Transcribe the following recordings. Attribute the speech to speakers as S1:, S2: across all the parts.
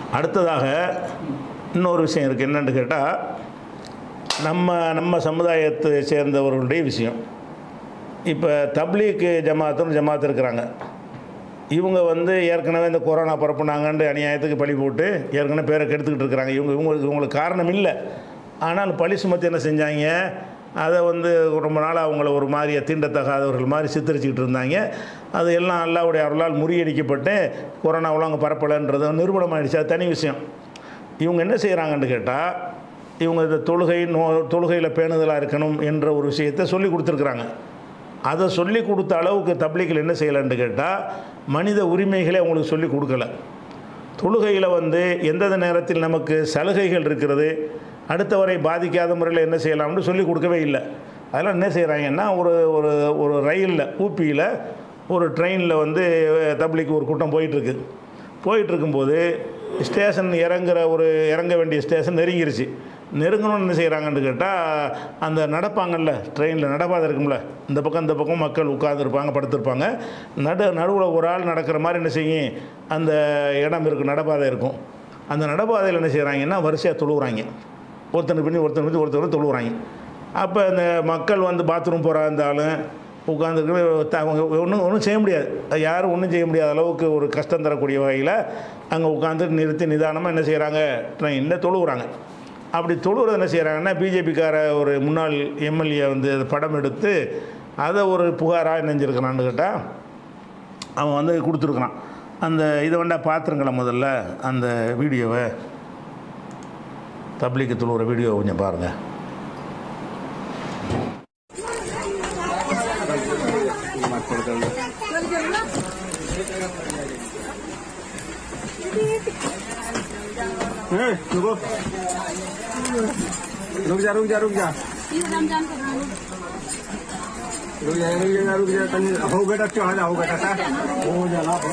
S1: அடுத்ததாக இன்னொரு விஷயம் இருக்குது என்னென்னு கேட்டால் நம்ம நம்ம சமுதாயத்தை சேர்ந்தவர்களுடைய விஷயம் இப்போ தப்லீக் ஜமாத்தும் ஜமாத் இருக்கிறாங்க இவங்க வந்து ஏற்கனவே இந்த கொரோனா பரப்புனாங்கன்ட்டு அநியாயத்துக்கு பழி போட்டு ஏற்கனவே பேரை கெடுத்துக்கிட்டு இருக்கிறாங்க இவங்க இவங்களுக்கு இவங்களுக்கு காரணம் இல்லை ஆனால் பழி சுமத்தி என்ன செஞ்சாங்க அதை வந்து ரொம்ப நாள் அவங்கள ஒரு மாதிரியா தீண்டத்தகாதவர்கள் மாதிரி சித்தரிச்சுக்கிட்டு இருந்தாங்க அது எல்லாம் அல்லாவுடைய அருளால் முறியடிக்கப்பட்டு கொரோனாவில் அவங்க பரப்பலைன்றது நிரூபணம் ஆயிடுச்சு அது தனி விஷயம் இவங்க என்ன செய்கிறாங்கன்னு கேட்டால் இவங்க இந்த தொழுகை நோ தொழுகையில் பேணுதலாக இருக்கணும் என்ற ஒரு விஷயத்தை சொல்லி கொடுத்துருக்குறாங்க அதை சொல்லி கொடுத்த அளவுக்கு தப்லீக்கில் என்ன செய்யலைன்னு கேட்டால் மனித உரிமைகளை அவங்களுக்கு சொல்லி கொடுக்கல தொழுகையில் வந்து எந்தெந்த நேரத்தில் நமக்கு சலுகைகள் இருக்கிறது அடுத்தவரை பாதிக்காத முறையில் என்ன செய்யலாம்னு சொல்லி கொடுக்கவே இல்லை அதெல்லாம் என்ன செய்கிறாங்கன்னா ஒரு ஒரு ஒரு ரயிலில் ஊப்பியில் ஒரு ட்ரெயினில் வந்து தப்லிக்கு ஒரு கூட்டம் போயிட்டுருக்கு போயிட்டுருக்கும்போது ஸ்டேஷன் இறங்குற ஒரு இறங்க வேண்டிய ஸ்டேஷன் நெருங்கிருச்சு நெருங்கணும்னு என்ன செய்கிறாங்கன்னு கேட்டால் அந்த நடப்பாங்கல்ல ட்ரெயினில் நடப்பாதை இருக்கும்ல இந்த பக்கம் இந்த பக்கம் மக்கள் உட்காந்துருப்பாங்க படுத்திருப்பாங்க நடு நடுவில் ஒரு ஆள் நடக்கிற மாதிரி என்ன செய்யும் அந்த இடம் இருக்கும் நடப்பாதை இருக்கும் அந்த நடப்பாதையில் என்ன செய்கிறாங்கன்னா வரிசையாக தொழுவுறாங்க ஒருத்தனுக்கு பின்னி ஒருத்தன் பின்னி ஒருத்தர் தொழுவுறாங்க அப்போ இந்த மக்கள் வந்து பாத்ரூம் போகிற இருந்தாலும் உட்காந்துருக்கு அவங்க ஒன்றும் ஒன்றும் செய்ய முடியாது அது யாரும் ஒன்றும் செய்ய முடியாத அளவுக்கு ஒரு கஷ்டம் தரக்கூடிய வகையில் அங்கே உட்காந்து நிறுத்தி நிதானமாக என்ன செய்கிறாங்க ட்ரெயினில் தொழுவுறாங்க அப்படி தொழுவுறது என்ன செய்கிறாங்கன்னா பிஜேபிக்கார ஒரு முன்னாள் எம்எல்ஏ வந்து அது படம் எடுத்து அதை ஒரு புகாராக நினைஞ்சிருக்கிறான்னு கேட்டால் அவன் வந்து கொடுத்துருக்குறான் அந்த இதை வேண்டா பார்த்துருங்களேன் முதல்ல அந்த வீடியோவை தப்லீக்கு தொழுகிற வீடியோ கொஞ்சம் பாருங்கள்
S2: ए, रुको रुक जा रुक जा रुक जा
S3: रमजान का खाना
S2: रुक जा रुक जा रुक जा तनी हो बेटा चढ़ा जा हो बेटा सा हो जा ना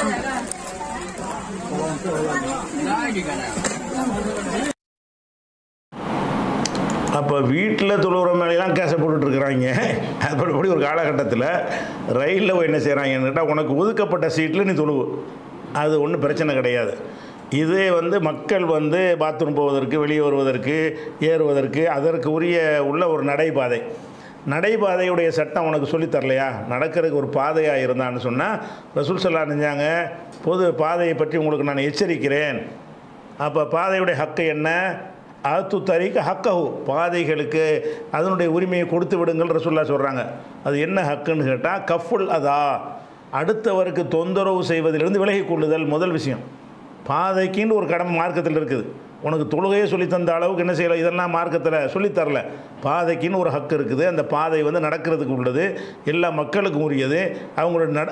S1: அப்போ வீட்டில் தொழுகிற மேலாம் கேச போட்டுட்ருக்குறாங்க அப்படி ஒரு காலகட்டத்தில் ரயிலில் போய் என்ன செய்கிறாங்கன்னு கேட்டால் உனக்கு ஒதுக்கப்பட்ட சீட்டில் நீ தொழுவு அது ஒன்றும் பிரச்சனை கிடையாது இதே வந்து மக்கள் வந்து பாத்ரூம் போவதற்கு வெளியே வருவதற்கு ஏறுவதற்கு அதற்கு உரிய உள்ள ஒரு நடைபாதை நடைபாதையுடைய சட்டம் உனக்கு சொல்லித் தரலையா நடக்கிறதுக்கு ஒரு பாதையாக இருந்தான்னு சொன்னால் ரசூல் சல்லா நினைஞ்சாங்க பொது பாதையை பற்றி உங்களுக்கு நான் எச்சரிக்கிறேன் அப்போ பாதையுடைய ஹக்கு என்ன ஆத்து தரிக்க ஹக்கஹு பாதைகளுக்கு அதனுடைய உரிமையை கொடுத்து விடுங்கள் ரசூல்லா சொல்கிறாங்க அது என்ன ஹக்குன்னு கேட்டால் கஃபுல் அதா அடுத்தவருக்கு தொந்தரவு செய்வதிலிருந்து விலகி கொள்ளுதல் முதல் விஷயம் பாதைக்குன்னு ஒரு கடமை மார்க்கத்தில் இருக்குது உனக்கு தொழுகையே சொல்லி தந்த அளவுக்கு என்ன செய்யலாம் இதெல்லாம் மார்க்கத்தில் சொல்லித் தரல பாதைக்குன்னு ஒரு ஹக்கு இருக்குது அந்த பாதை வந்து நடக்கிறதுக்கு உள்ளது எல்லா மக்களுக்கும் உரியது அவங்களோட நட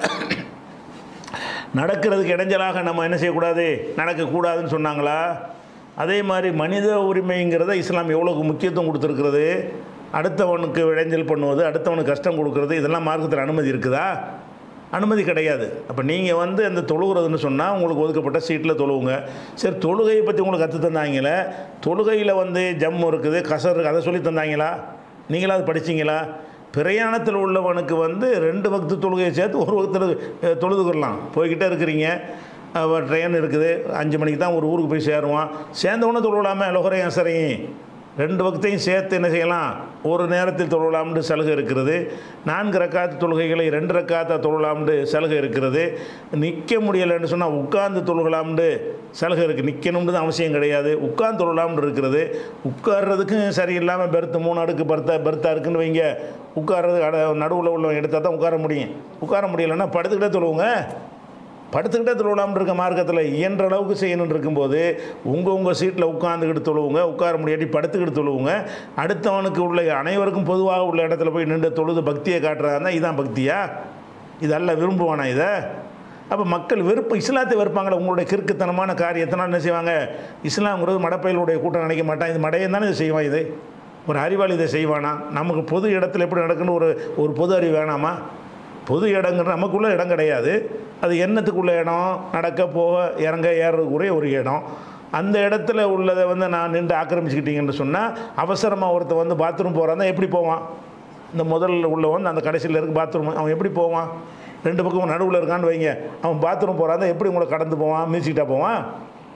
S1: நடக்கிறதுக்கு இடைஞ்சலாக நம்ம என்ன செய்யக்கூடாது நடக்கக்கூடாதுன்னு சொன்னாங்களா அதே மாதிரி மனித உரிமைங்கிறத இஸ்லாம் எவ்வளோக்கு முக்கியத்துவம் கொடுத்துருக்கிறது அடுத்தவனுக்கு இடைஞ்சல் பண்ணுவது அடுத்தவனுக்கு கஷ்டம் கொடுக்கறது இதெல்லாம் மார்க்கத்தில் அனுமதி இருக்குதா அனுமதி கிடையாது அப்போ நீங்கள் வந்து அந்த தொழுகிறதுன்னு சொன்னால் உங்களுக்கு ஒதுக்கப்பட்ட சீட்டில் தொழுவுங்க சரி தொழுகையை பற்றி உங்களுக்கு கற்று தந்தாங்களே தொழுகையில் வந்து ஜம் இருக்குது கசர் இருக்குது அதை சொல்லி தந்தாங்களா நீங்களா அது படிச்சீங்களா பிரயாணத்தில் உள்ளவனுக்கு வந்து ரெண்டு வக்து தொழுகையை சேர்த்து ஒரு வக்தில் தொழுதுக்கலாம் போய்கிட்டே இருக்கிறீங்க ட்ரெயின் இருக்குது அஞ்சு மணிக்கு தான் ஒரு ஊருக்கு போய் சேருவான் சேர்ந்தவொன்னே தொழுவலாமே லொஹரையும் அசரையும் ரெண்டு வக்தையும் சேர்த்து என்ன செய்யலாம் ஒரு நேரத்தில் தொழலாம்னு சலுகை இருக்கிறது நான்கு ரக்காத்து தொழுகைகளை ரெண்டு ரக்காத்தா தொழலாம்னு சலுகை இருக்கிறது நிற்க முடியலைன்னு சொன்னால் உட்கார்ந்து தொழுகலாம்னு சலுகை இருக்குது நிற்கணும்னு தான் அவசியம் கிடையாது உட்கார்ந்து தொழலாம்னு இருக்கிறது உட்கார்றதுக்கும் சரியில்லாமல் பெர்த்து மூணு அடுக்கு பர்த்தா பெர்த்தா இருக்குன்னு வைங்க உட்கார்றது அட நடுவில் உள்ளவங்க எடுத்தால் தான் உட்கார முடியும் உட்கார முடியலைன்னா படுத்துக்கிட்டே தொழுவுங்க படுத்துக்கிட்டே தொழுவலாம்னு இருக்க மார்க்கத்தில் இயன்ற அளவுக்கு செய்யணும்னு இருக்கும்போது உங்கள் உங்கள் சீட்டில் உட்காந்துக்கிட்டு தொழுவுங்க உட்கார முடியாட்டி படுத்துக்கிட்டு தொழுவுங்க அடுத்தவனுக்கு உள்ள அனைவருக்கும் பொதுவாக உள்ள இடத்துல போய் நின்று தொழுது பக்தியை காட்டுறாங்கன்னா இதான் பக்தியா இதல்ல விரும்புவானா இதை அப்போ மக்கள் வெறுப்பு இஸ்லாத்தை வெறுப்பாங்களே உங்களுடைய கிறுக்குத்தனமான காரியத்தினால் என்ன செய்வாங்க இஸ்லாம்ங்கிறது மடப்பயிலுடைய கூட்டம் நினைக்க மாட்டான் இது மடையன் தானே இது செய்வான் இது ஒரு அறிவாளி இதை செய்வானா நமக்கு பொது இடத்துல எப்படி நடக்குன்னு ஒரு ஒரு பொது அறிவு வேணாமா பொது இடங்கிற நமக்குள்ள இடம் கிடையாது அது என்னத்துக்குள்ள இடம் நடக்க போக இறங்க ஏறுறதுக்குரிய ஒரு இடம் அந்த இடத்துல உள்ளதை வந்து நான் நின்று ஆக்கிரமிச்சுக்கிட்டீங்கன்னு சொன்னால் அவசரமாக ஒருத்தன் வந்து பாத்ரூம் போகிறான் எப்படி போவான் இந்த முதல்ல உள்ளவன் அந்த கடைசியில் இருக்கு பாத்ரூம் அவன் எப்படி போவான் ரெண்டு பக்கம் நடுவில் இருக்கான்னு வைங்க அவன் பாத்ரூம் போகிறான் எப்படி உங்களை கடந்து போவான் மிதிச்சுக்கிட்டா போவான்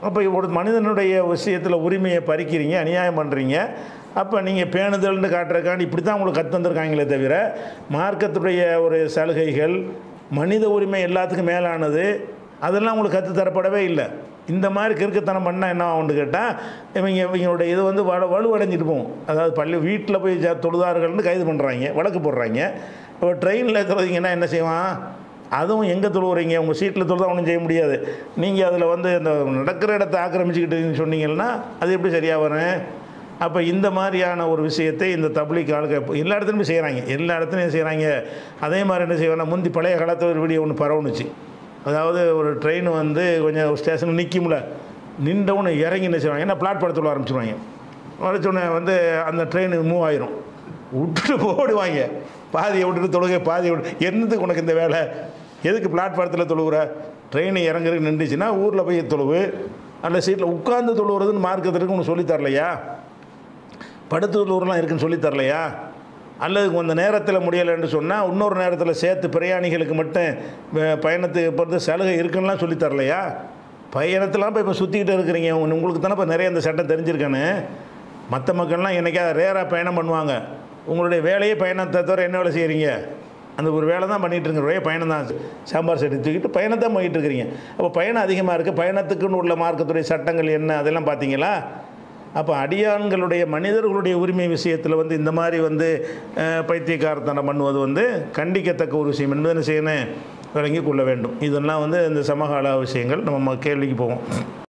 S1: அப்போ ஒரு மனிதனுடைய விஷயத்தில் உரிமையை பறிக்கிறீங்க அநியாயம் பண்ணுறீங்க அப்போ நீங்கள் பேணுதல்னு காட்டுறதுக்காண்டி இப்படி தான் உங்களுக்கு கற்று வந்திருக்காங்களே தவிர மார்க்கத்துடைய ஒரு சலுகைகள் மனித உரிமை எல்லாத்துக்கும் மேலானது அதெல்லாம் உங்களுக்கு கற்று தரப்படவே இல்லை இந்த மாதிரி கிறுக்குத்தனம் பண்ணால் என்ன ஆகும்னு கேட்டால் இவங்க இவங்களுடைய இது வந்து வலு வலுவடைஞ்சிட்டு போகும் அதாவது பள்ளி வீட்டில் போய் ஜ தொழுதார்கள்னு கைது பண்ணுறாங்க வழக்கு போடுறாங்க இப்போ ட்ரெயினில் இருக்கிறவங்கன்னா என்ன செய்வான் அதுவும் எங்கே தொழுவுறீங்க உங்கள் சீட்டில் தொழுதா ஒன்றும் செய்ய முடியாது நீங்கள் அதில் வந்து இந்த நடக்கிற இடத்த ஆக்கிரமிச்சுக்கிட்டு சொன்னீங்கன்னா அது எப்படி சரியாக வரும் அப்போ இந்த மாதிரியான ஒரு விஷயத்தை இந்த தப்லீக் ஆளுக எல்லா இடத்துலையுமே செய்கிறாங்க எல்லா இடத்துலையும் செய்கிறாங்க அதே மாதிரி என்ன செய்வாங்கன்னா முந்தி பழைய காலத்தில் ஒரு வீடியோ ஒன்று பரவுனுச்சு அதாவது ஒரு ட்ரெயின் வந்து கொஞ்சம் ஸ்டேஷனில் நிற்கும்ல நின்றவொன்னு இறங்கி என்ன செய்வாங்க ஏன்னா பிளாட்பாரத்தில் தொழ ஆரம்பிச்சிருவாங்க உடனே வந்து அந்த ட்ரெயின் மூவ் ஆயிரும் விட்டுட்டு போடுவாங்க பாதியை விட்டுட்டு தொழுகை பாதியை விட்டு என்னதுக்கு உனக்கு இந்த வேலை எதுக்கு பிளாட்பாரத்தில் தொழுவுற ட்ரெயின் இறங்குறதுக்கு நின்றுச்சுன்னா ஊரில் போய் தொழுவு அந்த சீட்டில் உட்கார்ந்து தொழுவுறதுன்னு மார்க்கத்திற்கு உனக்கு சொல்லித் தரலையா படுத்து தொழுவுறலாம் இருக்குன்னு சொல்லித் தரலையா அல்லது கொஞ்சம் நேரத்தில் முடியலைன்னு சொன்னால் இன்னொரு நேரத்தில் சேர்த்து பிரயாணிகளுக்கு மட்டும் வே- பயணத்துக்கு இப்போ வந்து சலுகை இருக்குன்னுலாம் சொல்லித் தரலையா பயணத்தெலாம் போய் இப்போ சுற்றிக்கிட்டு இருக்கிறீங்க உங்க- உங்களுக்கு தானே இப்போ நிறைய இந்த சட்டம் தெரிஞ்சிருக்கானு மற்ற மக்கள்லாம் என்னைக்காவது ரேராக பயணம் பண்ணுவாங்க உங்களுடைய வேலையே பயணத்தை தவிர என்ன வேலை செய்கிறீங்க அந்த ஒரு வேலை தான் பண்ணிகிட்டு இருக்கிற ஒரே பயணம் தான் சாம்பார் செட்டு தூக்கிட்டு பயணம் தான் பண்ணிகிட்டு இருக்கிறீங்க அப்போ பயணம் அதிகமாக இருக்குது பயணத்துக்குன்னு உள்ள மார்க்கத்துடைய சட்டங்கள் என்ன அதெல்லாம் பார்த்தீங்களா அப்போ அடியான்களுடைய மனிதர்களுடைய உரிமை விஷயத்தில் வந்து இந்த மாதிரி வந்து அஹ், பைத்தியக்காரத்தனம் பண்ணுவது வந்து கண்டிக்கத்தக்க ஒரு விஷயம் என்பதை என்ன செய்யணும் விளங்கி கொள்ள வேண்டும் இதெல்லாம் வந்து இந்த சமகால விஷயங்கள் நம்ம கேள்விக்கு போவோம்